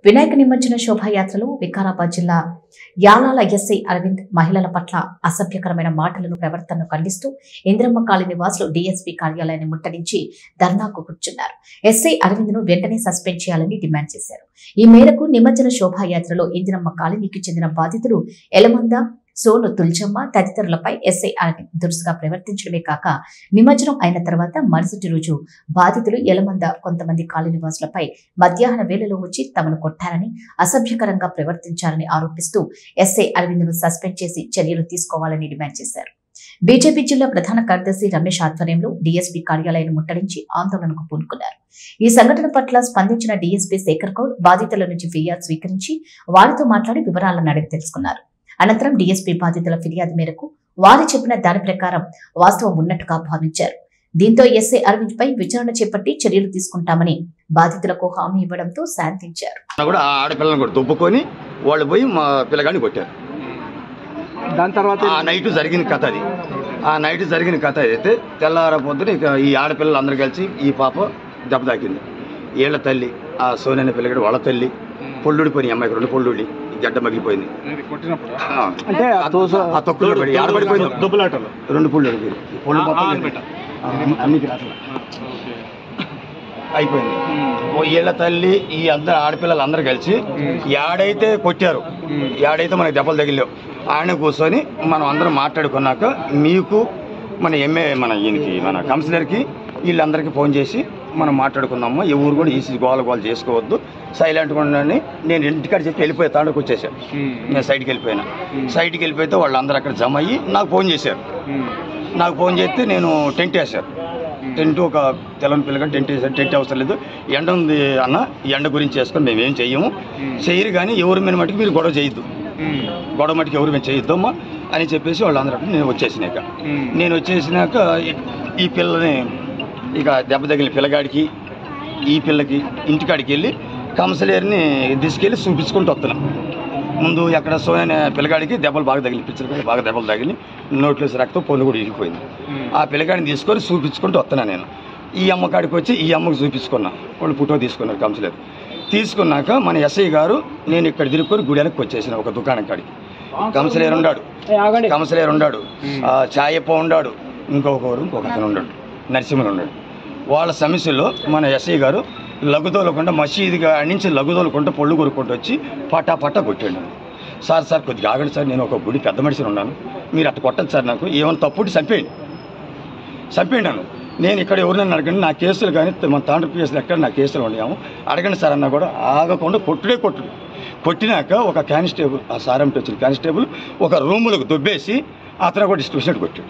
వినాయక నిమజ్జన శోభాయాత్రలో వికారాబాద్ జిల్లా యాలాల ఎస్ఐ అరవింద్ మహిళల పట్ల అసభ్యకరమైన మాటలను ప్రవర్తనను ఖండిస్తూ ఇంద్రమ్మ కాలనీ నివాసులు డీఎస్పీ కార్యాలయాన్ని ముట్టడించి ధర్నాకు కూర్చున్నారు ఎస్ఐ అరవింద్ ను వెంటనే సస్పెండ్ చేయాలని డిమాండ్ చేశారు ఈ మేరకు నిమజ్జన శోభాయాత్రలో ఇందిరమ్మ కాలనీకి చెందిన బాధితులు ఎలమంద సోను తుల్చమ్మ తదితరులపై ఎస్ఐ అరవింద్ దురుసుగా ప్రవర్తించడమే కాక నిమజ్జనం అయిన తర్వాత మరుసటి రోజు బాధితులు ఎలమంద కొంతమంది కాలనీ నివాసులపై మధ్యాహ్న వేళలో వచ్చి తమను కొట్టారని అసభ్యకరంగా ప్రవర్తించారని ఆరోపిస్తూ ఎస్ఐ అరవింద్ను సస్పెండ్ చేసి చర్యలు తీసుకోవాలని డిమాండ్ చేశారు బీజేపీ జిల్లా ప్రధాన కార్యదర్శి రమేష్ ఆధ్వర్యంలో డీఎస్పీ కార్యాలయాన్ని ముట్టడించి ఆందోళనకు పూనుకున్నారు ఈ సంఘటన పట్ల స్పందించిన డీఎస్పీ శేఖర్ గౌడ్ బాధితుల నుంచి ఫిర్యాదు స్వీకరించి వారితో మాట్లాడి వివరాలను అడిగి తెలుసుకున్నారు అనంతరం డీఎస్పీ బాధితుల ఫిర్యాదు మేరకు వారు చెప్పిన దాని ప్రకారం వాస్తవం ఉన్నట్టుగా భావించారు దీంతో ఎస్ఐ అరవింద్ పై విచారణ చేపట్టి చర్యలు తీసుకుంటామని బాధితులకు హామీ ఇవ్వడంతో శాంతించారు అలా కూడా ఆ ఆడపిల్లని కూడా దుబ్బుకొని వాళ్ళు పోయి మా పిల్లగాడిని కొట్టారు దాని తర్వాత ఆ నైట్ జరిగిన కథ అది ఆ నైట్ జరిగిన కథ అయితే తెల్లార పొద్దున ఇక ఈ ఆడపిల్లలు అందరూ కలిసి ఈ పాప దెబ్బ తాకింది వీళ్ళ తల్లి ఆ సోనైన పిల్లగాడు వాళ్ళ తల్లి పొల్లుడిపోయినాయి అమ్మాయికి రెండు పొల్లుడి గడ్డ మగిలిపోయింది కొట్టినప్పుడు ఆ, అంటే ఆ తోస ఆ తొక్కులో పడి ఆడబడిపోయింది దుబ్బలాటలు రెండు పుళ్ళు అడిగి పొల్లు మొత్తం ఆ, అన్ని రాట్ల అయిపోయింది ఓ వీళ్ళ తల్లి ఈ అందరు ఆడపిల్లలు అందరూ కలిసి యాడైతే కొట్టారు యాడైతే మనకి దెబ్బలు తగిలేవు ఆయన కూర్చొని మనం అందరం మాట్లాడుకున్నాక మీకు మన ఎంఏ మన ఈయనకి మన కౌన్సిలర్కి వీళ్ళందరికీ ఫోన్ చేసి మనం మాట్లాడుకుందాము ఈ ఊరు కూడా ఈసీ గోల గోల చేసుకోవద్దు సైలెంట్గా ఉండండి నేను ఇంటికాడ చెప్పి వెళ్ళిపోయి తాండకు వచ్చేసాను నేను సైడ్కి వెళ్ళిపోయినా సైడ్కి వెళ్ళిపోతే వాళ్ళందరూ అక్కడ జమ అయ్యి నాకు ఫోన్ చేశారు నాకు ఫోన్ చేస్తే నేను టెంట్ వేశాను టెంట్ ఒక తెల్లని పిల్లగా టెంట్ వేసారు టెంట్ అవసరం లేదు ఎండ ఉంది అన్న ఈ ఎండ గురించి చేసుకొని మేము ఏం చెయ్యము చెయ్యరు కానీ ఎవరి మీద మటుకు మీరు గొడవ చేయొద్దు గొడవ మటుకు ఎవరు మేము చేయొద్దమ్మా అని చెప్పేసి వాళ్ళందరూ నేను వచ్చేసినాక నేను వచ్చేసినాక ఈ- ఈ పిల్లని ఇక దెబ్బ తగిలిన పిల్లగాడికి ఈ పిల్లకి ఇంటికాడికి వెళ్ళి కంసలేరుని తీసుకెళ్ళి చూపించుకుంటూ వస్తున్నాం ముందు ఎక్కడ సోయన పిల్లగాడికి దెబ్బలు బాగా తగిలి పిచ్చలకి బాగా దెబ్బలు తగిలి నోట్లో రక్తం పొందు కూడా ఇరిగిపోయింది ఆ పిల్లగాడిని తీసుకొని చూపించుకుంటూ వస్తున్నా నేను ఈ అమ్మ కాడికి వచ్చి ఈ అమ్మకు చూపించుకున్నా వాళ్ళు ఫోటో తీసుకున్నారు కంసలేరు తీసుకున్నాక మన ఎస్ఐ గారు నేను ఇక్కడ తిరుక్కొని గుడియానికి వచ్చేసిన ఒక దుకాణం కాడికి కంసలేరు ఉన్నాడు కంసలేరు ఉన్నాడు ఆ, ఛాయప్ప ఉన్నాడు ఇంకొకరు ఇంకొక అతను ఉన్నాడు నరసింహులు ఉన్నాడు వాళ్ళ సమస్యలో మన ఎస్ఐ గారు లఘుదోలకుండా మసీదుగా నుంచి లఘుదోలకుండా పొళ్ళు కొరుక్కుంటూ వచ్చి పటా పట్టా కొట్టాడు నన్ను. సార్ సార్ కొద్దిగా ఆగండి సార్ నేను ఒక గుడి పెద్ద మనిషిని ఉన్నాను మీరు అట్ట కొట్టదు సార్ నాకు ఏమైనా తప్పుంటే చంపేయండి చంపేయండి నన్ను నేను ఇక్కడ ఎవరినైనా అడగండి నా కేసులు కానీ మన తాండ్ర కేసులు ఎక్కడ నా కేసులు ఉన్నాము అడగండి సార్ అన్నా కూడా ఆగకుండా కొట్టుడే కొట్టుడు కొట్టినాక ఒక కానిస్టేబుల్ ఆ సారంటి వచ్చిన కానిస్టేబుల్ ఒక రూములకు దుబ్బేసి అతను కూడా డిస్ట్రిబ్యూషన్ కొట్టాడు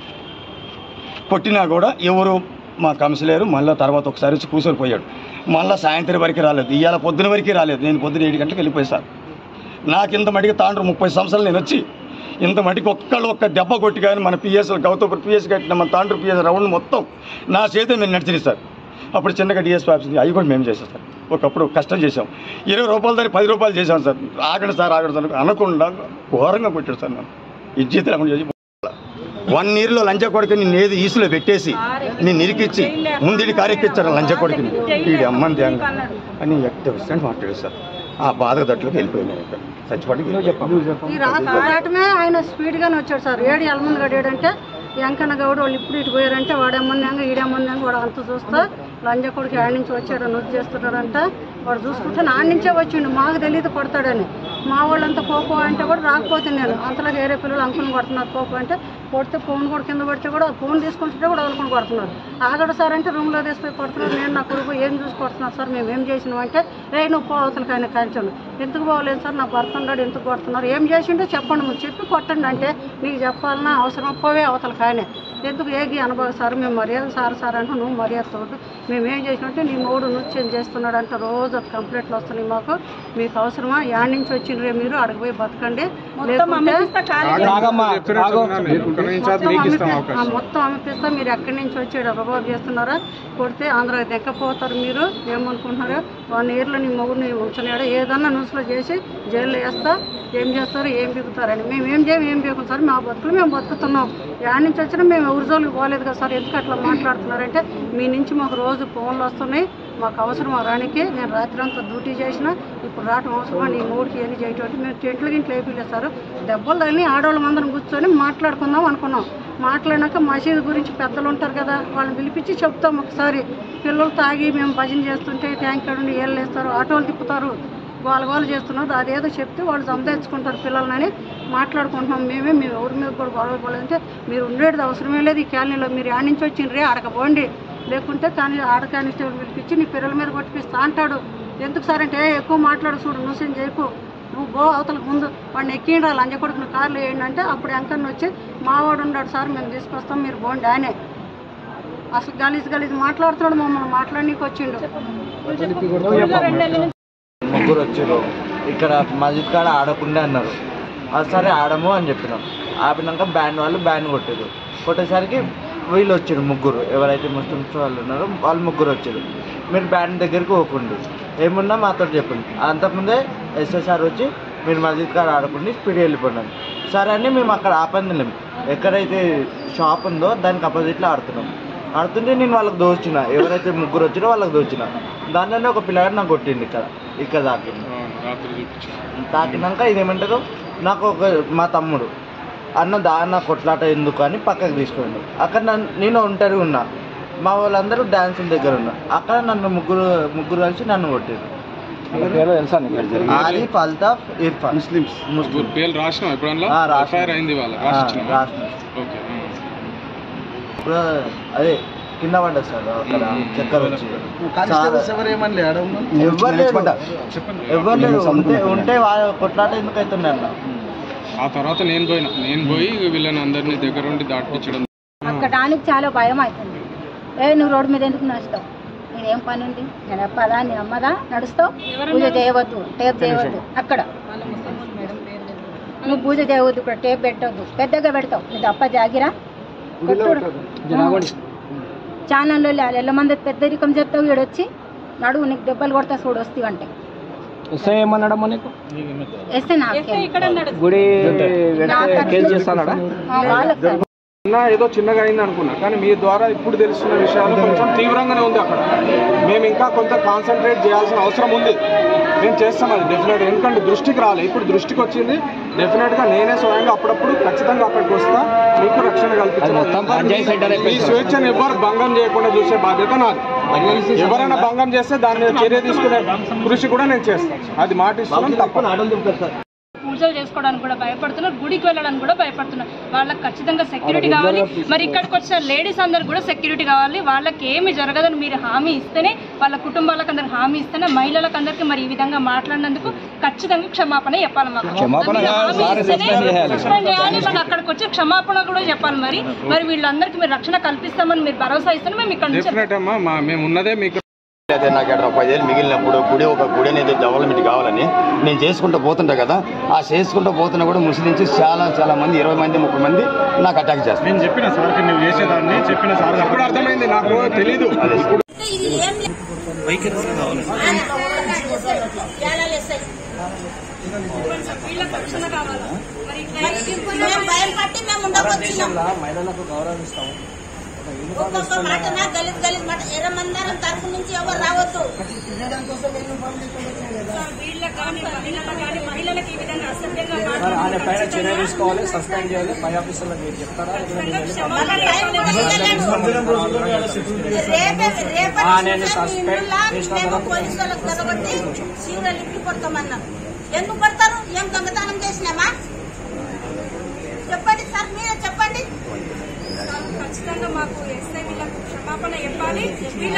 కొట్టినా కూడా ఎవరు మా కమిసలేరు మళ్ళీ తర్వాత ఒకసారి వచ్చి కూర్చొని పోయాడు మళ్ళీ సాయంత్రం వరకు రాలేదు ఇవాళ పొద్దున వరకు రాలేదు నేను పొద్దున ఏడు గంటలకు వెళ్ళిపోయి సార్ నాకు ఇంత మటుకు తాండ్రు ముప్పై సంవత్సరాలు నేను వచ్చి ఇంత మటుకు ఒక్కళ్ళు ఒక్క దెబ్బ కొట్టి కానీ మన పిఎస్ గౌతమ్ పిఎస్ కట్టిన మన తాండ్రు పిఎస్ రౌండ్ మొత్తం నా చేతే మేము నడిచింది సార్ అప్పుడు చిన్నగా డిఎస్ ఆఫీస్ ఉంది. అవి కూడా మేము చేసాం సార్ ఒకప్పుడు కష్టం చేసాం ఇరవై రూపాయల దాన్ని పది రూపాయలు చేసాం సార్ ఆగండి సార్ ఆగండి సార్ అనకుండా ఘోరంగా కొట్టాడు సార్ నన్ను ఇజ్జీత లేకుండా చేసి వన్ ఇయర్లో లంచ కొడుకు నేను ఏది ఈసులో పెట్టేసి నేను నిరికిచ్చి ముందు కారెక్కిచ్చాడు లంచ కొడుకుని వీడి అమ్మని తేంగ అని ఎట్టి పర్సెంట్ మాట్లాడాడు సార్ ఆ బాధ దట్లోకి వెళ్ళిపోయాను ఇక్కడ చచ్చిపడికి ఈ రాత్రి దాటమే ఆయన స్పీడ్ గానే వచ్చాడు సార్ ఏడు ఎలమంది గడియాడంటే వెంకన్న గౌడ్ వాళ్ళు ఇప్పుడు ఇటు పోయారంటే వాడేమన్నాక ఈడేమన్నాక వాడు అంత చూస్తా లంజ కొడుకు ఆడి నుంచి వచ్చాడు నొద్దు చేస్తున్నాడంట వాడు చూసుకుంటే నా నుంచే వచ్చిండు మాకు తెలియదు కొడతాడని మా వాళ్ళంతా పోపో అంటే కూడా రాకపోతే నేను అంతలో వేరే పిల్లలు అంకుని కొడుతున్నారు పోపో అంటే కొడితే ఫోన్ కూడా కింద పడితే కూడా ఫోన్ తీసుకుంటుంటే కూడా వదులుకొని కొడుతున్నారు ఆగడు సార్ అంటే రూమ్లో తీసుకుపోయి కొడుతున్నారు నేను నా కొడుకు ఏం చూసి కొడుతున్నారు సార్ మేము ఏం చేసినాం అంటే రే నువ్వు పో అవతలకి ఆయన కాల్చాను ఎందుకు పోలేదు సార్ నా భర్త ఉన్నాడు ఎందుకు కొడుతున్నారు ఏం చేసిండో చెప్పండి మీరు చెప్పి కొట్టండి అంటే నీకు చెప్పాలన్నా అవసరం పోవే అవతలకి ఆయనే ఎందుకు ఏగి అనుభవ సార్ మేము మర్యాద సార్ సార్ అంటే నువ్వు మర్యాద తోడు మేము ఏం చేసినట్టే నీ మూడు నృత్యం చేస్తున్నాడు అంటే రోజు కంప్లైంట్లు వస్తున్నాయి మాకు మీకు అవసరమా యాడ్ నుంచి వచ్చిండ్రే మీరు అడగపోయి బతకండి లేకుంటే ఆగమ్మా ఆగో మొత్తం అమ్మిపి- ఆ మొత్తం అమ్మిపిస్తా మీరు ఎక్కడి నుంచి వచ్చి రబాబు చేస్తున్నారా కొడితే ఆంధ్ర దెక్కపోతారు మీరు ఏమనుకుంటున్నారు వన్ ఇయర్లో నీ మొగుడిని ఉంచలేడు ఏదన్నా న్యూస్లో చేసి జైల్లో వేస్తా ఏం చేస్తారు ఏం బిగుతారని మేము ఏం చేయం ఏం బిగుతాం సార్ మా బతుకులు మేము బతుకుతున్నాం యాడ్ నుంచి వచ్చినా మేము ఎవరి జోలికి పోలేదు కదా సార్ ఎందుకు అట్లా మాట్లాడుతున్నారంటే మీ నుంచి మాకు రోజు ఫోన్లు వస్తున్నాయి మాకు అవసరం రానికి నేను రాత్రి అంతా డ్యూటీ చేసిన ఇప్పుడు రావటం అవసరమా నీ మూడుకి ఎన్ని చేయటం మేము టెంట్లు గింట్లు వేయలేదు సార్ దెబ్బలు తగిలి ఆడవాళ్ళం అందరం కూర్చొని మాట్లాడుకుందాం అనుకున్నాం మాట్లాడినాక మసీదు గురించి పెద్దలు ఉంటారు కదా వాళ్ళని పిలిపించి చెప్తాం ఒకసారి పిల్లలు తాగి మేము భజన చేస్తుంటే ట్యాంక్ నుండి ఏళ్ళు వేస్తారు ఆటోలు తిప్పుతారు వాళ్ళ వాళ్ళు చేస్తున్నారు అదేదో చెప్తే వాళ్ళు సంపాదించుకుంటారు పిల్లలని మాట్లాడుకుంటున్నాం మేమే మేము ఎవరి మీద కూడా గొడవ పడలేదంటే మీరు ఉండేది అవసరమే లేదు ఈ కాలనీలో మీరు ఆడ నుంచి వచ్చిండ్రే అడగపోండి లేకుంటే కానీ ఆడ కానిస్టేబుల్ పిలిపించి నీ పిల్లల మీద కొట్టిపిస్తా అంటాడు ఎందుకు సార్ అంటే "ఏ, ఎక్కువ మాట్లాడు చూడు నువ్వు చేయకు నువ్వు బో అవతలకు ముందు వాడిని ఎక్కిండా లంజ కొడుకుని కార్లు వేయండి అంటే అప్పుడు ఎంకన్నా వచ్చి మావాడు ఉన్నాడు సార్ మేము తీసుకొస్తాం మీరు పోండి ఆయనే అసలు గలీజ్ గలీజ్ మాట్లాడుతున్నాడు మమ్మల్ని మాట్లాడనీకి వచ్చిండు ముగ్గురు వచ్చారు ఇక్కడ మస్జిద్ కాడ ఆడకుండా అన్నారు ఆ సరే ఆడము అని చెప్పినాం ఆపినాక బ్యాండ్ వాళ్ళు బ్యాండ్ కొట్టారు కొట్టేసరికి వీళ్ళు వచ్చారు ముగ్గురు ఎవరైతే ముస్లిమ్స్ వాళ్ళు ఉన్నారో వాళ్ళు ముగ్గురు వచ్చారు మీరు బ్యాండ్ దగ్గరికి పోకండి ఏమున్నా మాతో చెప్పండి అంతకుముందే ఎస్ఎస్ఆర్ వచ్చి మీరు మస్జిద్ కాడ ఆడకుండా స్పీడ్ వెళ్ళిపోయినాం సరే అని మేము అక్కడ ఆపందిలేం ఎక్కడైతే షాప్ ఉందో దానికి అపోజిట్లో ఆడుతున్నాం ఆడుతుంటే నేను వాళ్ళకి దోచిన ఎవరైతే ముగ్గురు వచ్చారో వాళ్ళకి దోచిన దానిలోనే ఒక పిల్లగాడు నాకు కొట్టింది ఇక్కడ ఇక్కడ తాకింది తాకినాక ఇదేమంటారు నాకు ఒక మా తమ్ముడు అన్న దాన్న కొట్లాట ఎందుకు అని పక్కకు తీసుకోండి అక్కడ నన్ను నేను ఒంటరి ఉన్నా మా వాళ్ళందరూ డాన్సుల దగ్గర ఉన్నా అక్కడ నన్ను ముగ్గురు ముగ్గురు కలిసి నన్ను కొట్టారు వాళ్ళ పేర్లు తెలుసా నీకు ఆరిఫ్ అల్తాఫ్ ఇర్ఫాన్ ముస్లిమ్స్ ముస్లిం పేర్లు రాసినావు ఎప్పుడన్నా ఆ, రాసిన. ఎఫ్ఐఆర్ అయింది వాళ్ళ ఆ, రాసిచ్చినావా? రాసిన ఓకే ఆ. ఇప్పుడు అదే కింద పడ్డది సార్ అక్కడ చక్కెర వచ్చి సార్ ఎవ్వరు లేరు ఎవ్వరు లేరు ఉంటే ఉంటే వాళ్ళ కొట్లాట ఎందుకు అవుతుంది అన్న ఆ తర్వాత నేను పోయినా నేను పోయి వీళ్ళని అందరినీ దగ్గర ఉండి దాటిపించడం అక్కడానికి చాలా భయం అవుతుంది ఏ నువ్వు రోడ్డు మీద ఎందుకు నడుస్తావు నేనేం పని ఉంది నేను అప్పదా నేను అమ్మదా నడుస్తావు పూజ చేయవద్దు టేప్ చేయవద్దు అక్కడ నువ్వు పూజ చేయవద్దు ఇక్కడ టేప్ పెట్టవద్దు పెద్దగా పెడతావు నీది అప్ప జాగిరా ఛానల్లో ఎల్ల మంది పెద్దరికం చెప్తావు ఈడొచ్చి నడువు నీకు దెబ్బలు కొడతా చూడు వస్తావు అంటే ఎస్ఐ ఏమన్నాడమ్మా నీకు వేస్తే నాకే గుడి నాకు వెళ్తే అట్లా- కేసు చేస్తాడా ఆ, వాళ్ళకి సార్. అన్న ఏదో చిన్నగా అయింది అనుకున్నా కానీ మీ ద్వారా ఇప్పుడు తెలుస్తున్న విషయాలు కొంచెం తీవ్రంగానే ఉంది అక్కడ మేము ఇంకా కొంత కాన్సన్ట్రేట్ చేయాల్సిన అవసరం ఉంది నేను చేస్తాం అది డెఫినెట్ ఎందుకంటే దృష్టికి రాలే ఇప్పుడు దృష్టికి వచ్చింది డెఫినెట్గా నేనే స్వయంగా అప్పుడప్పుడు ఖచ్చితంగా అక్కడికి వస్తా మీకు రక్షణ కల్పించాలి ఈ స్వేచ్ఛను ఎవరు భంగం చేయకుండా చూసే బాధ్యత నాది ఎవరైనా భంగం చేస్తే దాని మీద చర్య తీసుకునే కృషి కూడా నేను చేస్తాను అది మాట ఇస్తున్నాను తప్ప పూజలు చేసుకోవడానికి కూడా భయపడుతున్నారు గుడికి వెళ్ళడానికి కూడా భయపడుతున్నారు వాళ్ళకి ఖచ్చితంగా సెక్యూరిటీ కావాలి మరి ఇక్కడికి వచ్చిన లేడీస్ అందరు కూడా సెక్యూరిటీ కావాలి వాళ్ళకి ఏమి జరగదని మీరు హామీ ఇస్తేనే వాళ్ళ కుటుంబాలకు అందరికి హామీ ఇస్తేనే మహిళలకు అందరికీ మరి ఈ విధంగా మాట్లాడినందుకు ఖచ్చితంగా క్షమాపణ చెప్పాలి మాకు మీరు హామీ ఇస్తేనే సస్పెండ్ చేయాలి మరి అక్కడికి వచ్చి క్షమాపణ కూడా చెప్పాలి మరి మరి వీళ్ళందరికీ మీరు రక్షణ కల్పిస్తామని మీరు భరోసా ఇస్తేనే మేము ఇక్కడ నుంచి డెఫినెట్ అమ్మా మా మేము ఉన్నదే మీకు అయితే నాకు ఎక్కడ పదేళ్ళు మిగిలినప్పుడు గుడి ఒక గుడి అనేది డెవలప్మెంట్ కావాలని నేను చేసుకుంటూ పోతుంటా కదా ఆ చేసుకుంటూ పోతున్నా కూడా ముస్లింస్ చాలా చాలా మంది ఇరవై మంది ముప్పై మంది నాకు అటాక్ చేస్తారు నేను చెప్పిన సార్కి నువ్వు చేసేదాన్ని చెప్పిన సార్ ఇప్పుడు అర్థమైంది నాకు తెలీదు ఇప్పుడు భయం పట్టి మేము ఉండకొచ్చినాం మహిళలకు గౌరవిస్తాం ఒక్కొక్క మాట నా గలీజ్ గలీజ్ మాట ఎర్రమందరం తరపు నుంచి ఎవరు రావద్దు వీళ్ళకి కానీ మహిళలకు కానీ మహిళలకు ఈ విధంగా అసభ్యంగా సార్ ఆయన పైన చర్య తీసుకోవాలి సస్పెండ్ చేయాలి పై ఆఫీసర్లకు మీరు చెప్తారా మన టైం ఇవ్వలేదు. రేపే రేపటి ఆ, నేను నుంచి suspend మీ ఇంట్లో చేసిన మేము తర్వాత పోలీసు వాళ్ళకి కలగొట్టి చీరలు ఇప్పి కొడతామన్నాం ఎందుకు పడతారు ఏం దొంగతనం చేసినామా చెప్పండి సార్ మీరే చెప్పండి ఖచ్చితంగా మాకు ఎస్ఐ వీళ్ళకు క్షమాపణ చెప్పాలి వీళ్ళ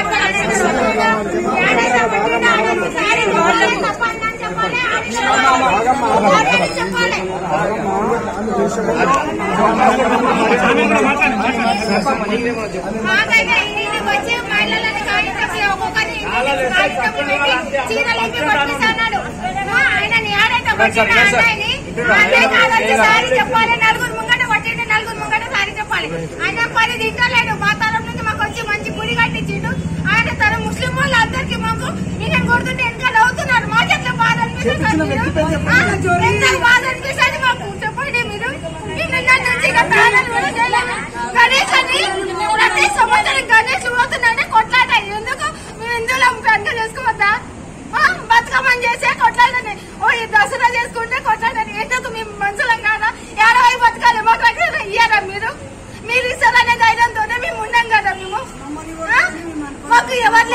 చెప్పాలి నలుగురు ముంగట కొట్టిండు నలుగురు ముంగట సారి చెప్పాలి ఆయన పని తింటలేడు మా తరం నుంచి మాకు వచ్చి మంచి గుడి కట్టించిండు ఆయన తరం ముస్లిం వాళ్ళు అందరికి మాకు ఈయన కొడుతుంటే వెనక నవ్వుతున్నారు మాకు ఎట్లా బాధ అనిపిస్తుంది ఎంత బాధ అనిపిస్తుంది మాకు చెప్పండి మీరు నిన్న నుంచి ఇక ప్రాణాలు కూడా చేయలేము గణేష్ అని ప్రతి సంవత్సరం గణేష్ పోతున్నాడే కొట్లాట ఎందుకు మేము ఎందుకు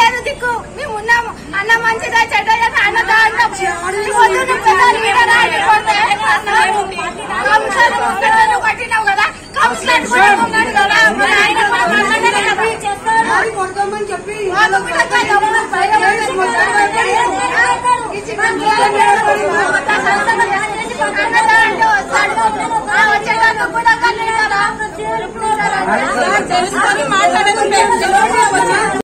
లేదు దిక్కు మేము ఉన్నాము అన్న మంచిదా చెడ్డదా అన్నదా అంటాం ఈ పొద్దున్న పెద్దలు ఈడ రాయి కొడితే కౌన్సిలర్ ముక్కలను కొట్టినావు కదా కౌన్సిలర్ కూడా ఉన్నాడు కదా మరి ఆయన మాట్లాడలే కదా. మాకు కూడా కాదు, అమ్మ, పైన వేసి మొత్తం ఇచ్చి అన్నదా అంటే వస్తాడు. ఆ వచ్చేటప్పుడు కూడా కన్నీళ్ళరా? తెలుసుకొని మాట్లాడకుండా